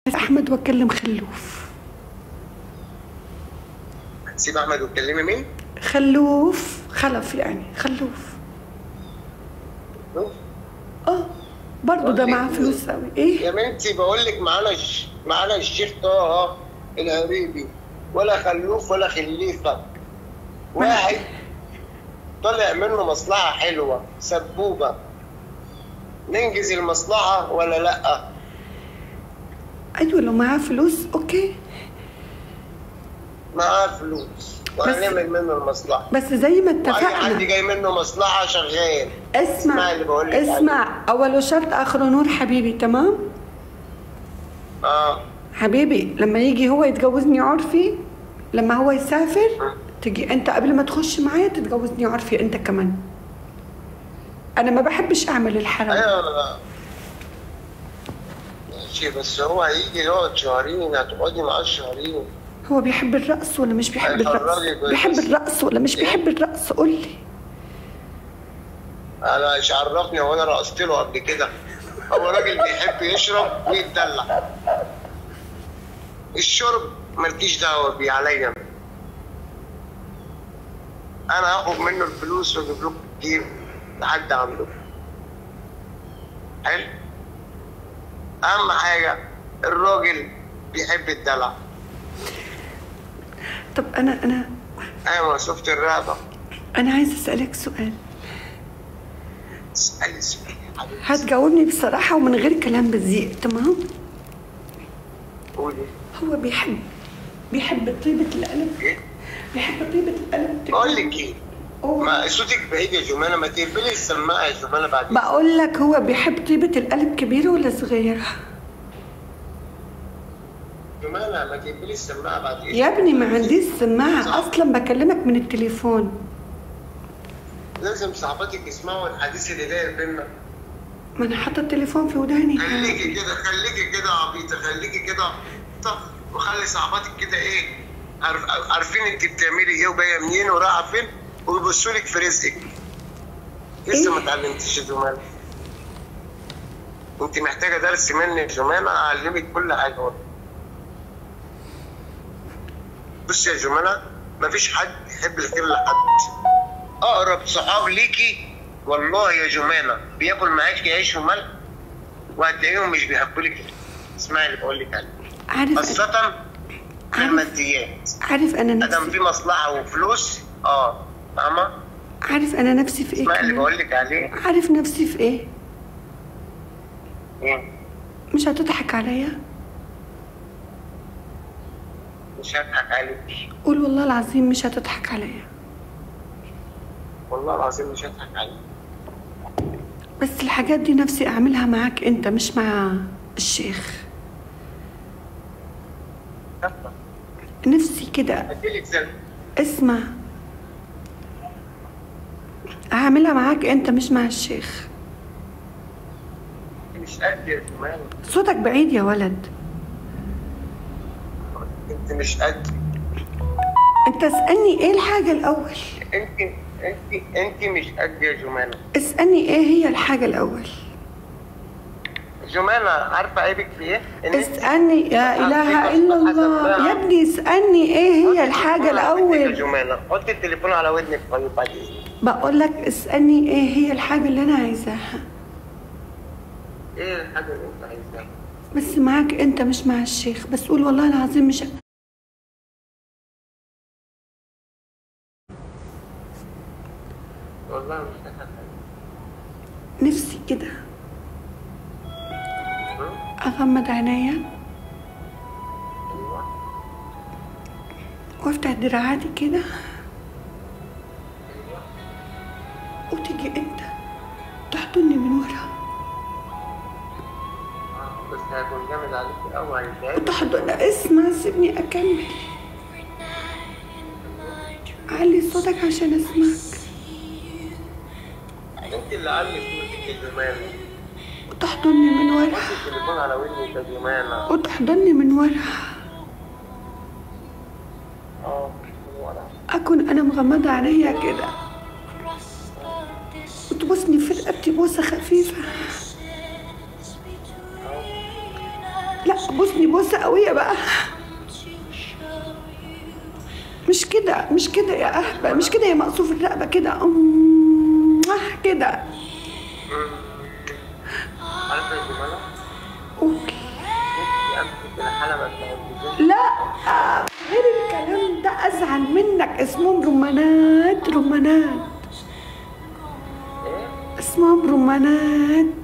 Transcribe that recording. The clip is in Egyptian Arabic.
احمد واكلم خلوف سيب احمد وتكلمي مين؟ خلوف خلف يعني خلوف اه برضه ده معاه فلوس قوي ايه يا بنتي بقول لك معانا ش... معانا الشيخ طه الهريبي ولا خلوف ولا خليفه واحد طلع منه مصلحه حلوه سبوبه ننجز المصلحه ولا لا؟ ايوه لو معاه فلوس اوكي معاه فلوس وهنعمل منه المصلحه بس زي ما واي حد اتفقنا جاي منه مصلحه شغال اسمع اسمع اللي بقول لك عليه. اسمع اول شرط اخره نور حبيبي تمام اه حبيبي لما يجي هو يتجوزني عرفي لما هو يسافر تجي انت قبل ما تخش معايا تتجوزني عرفي انت كمان انا ما بحبش اعمل الحرام ايوه ماشي بس هو هيجي يقعد شهرين هتقعدي معاه شهرين هو بيحب الرقص ولا مش بيحب الرقص هيخرجك بيحب ويبص. الرقص ولا مش بيحب الرقص قول لي انا مش عرفني هو انا رقصت له قبل كده هو راجل بيحب يشرب ويتدلع الشرب مالكيش دعوه بيه عليا أنا. انا هاخد منه الفلوس واجيب لكم كتير لحد عنده حلو اهم حاجه الراجل بيحب الدلع طب انا انا ايوه شفت الرقبه انا عايزه اسالك سؤال اسالي سؤال يا حبيبتي هتجاوبني بصراحه ومن غير كلام بزيق تمام قولي هو بيحب بيحب طيبه القلب ايه بيحب طيبه القلب بقول لك ايه أوه. ما صوتك بعيد يا جمانه ما تقفلي السماعه يا جمانه بعد بقول لك هو بيحب طيبه القلب كبيره ولا صغيره جمانه ما تقفلي السماعه بعد ايه يا ابني ما عنديش سماعه اصلا بكلمك من التليفون لازم صحباتك يسمعوا الحديث اللي داير بينا ما انا حاطه التليفون في وداني خليكي كده خليكي كده عبيطه خليكي كده عبيطه وخلي صحباتك كده ايه عارف عارفين انت بتعملي ايه وجايه منين ورايحه فين ويبصوا لك في رزقك لسه ما اتعلمتيش يا جمانه انت محتاجه درس مني يا جمانه اعلمك كل حاجه والله. بص يا جمانه مفيش حد يحب الخير لحد اقرب صحاب ليكي والله يا جمانه بياكل معاكي عيش وملح وهتلاقيهم مش بيحبوا لك اسمعي اللي بقول لك عليه عارف خاصه في عارف الماديات عارف انا ادم نفسي في مصلحه وفلوس اه فاهمه عارف انا نفسي في ايه اسمعي اللي كمان بقول لك عليه عارف نفسي في ايه ايه مش هتضحك عليا مش هضحك عليك قول والله العظيم مش هتضحك عليا والله العظيم مش هضحك عليك بس الحاجات دي نفسي اعملها معاك انت مش مع الشيخ نفسي كده هديلك زل اسمع هعملها معاك انت مش مع الشيخ مش قد يا جمال صوتك بعيد يا ولد انت مش قد انت اسألني ايه الحاجة الاول انت انت انت مش قد يا جمانه اسألني ايه هي الحاجة الاول جمانه عارفه عيبك في ايه؟ إن أنت اسألني يا اله الا الله يا ابني اسألني ايه هي الحاجة يا الاول جمانه حط التليفون على ودنك طيب بعد اذنك بقول لك اسألني ايه هي الحاجة اللي انا عايزاها ايه الحاجه اللي انت عايزاها؟ بس معاك انت مش مع الشيخ بس قول والله العظيم مش والله مش هضحك نفسي كده عليك. اغمض عينيا ايوه وافتح دراعاتي كده وتيجي انت تحضني من ورا آه، بس هيكون جامد عليك قوي هيتعب وتحضن اسمع سيبني اكمل علي صوتك عشان اسمعك انت اللي علي صوتك يا جمانه وتحضني من ورا حط التليفون على ودنك يا جمانه وتحضني من ورا اه من ورا اكون انا مغمضه عينيا كده وتبوسني في رقبتي بوسه خفيفه لا بوسني بوسه قويه بقى مش كده مش كده يا اهبه مش كده يا مقصوف الرقبه كده أم، آه، كده عارفه يا جماله أوكي. نفسي امسك الحلبه بتاعت الجزء لا آه، غير الكلام ده ازعل منك اسمهم رمانات رمانات ايه اسمهم رمانات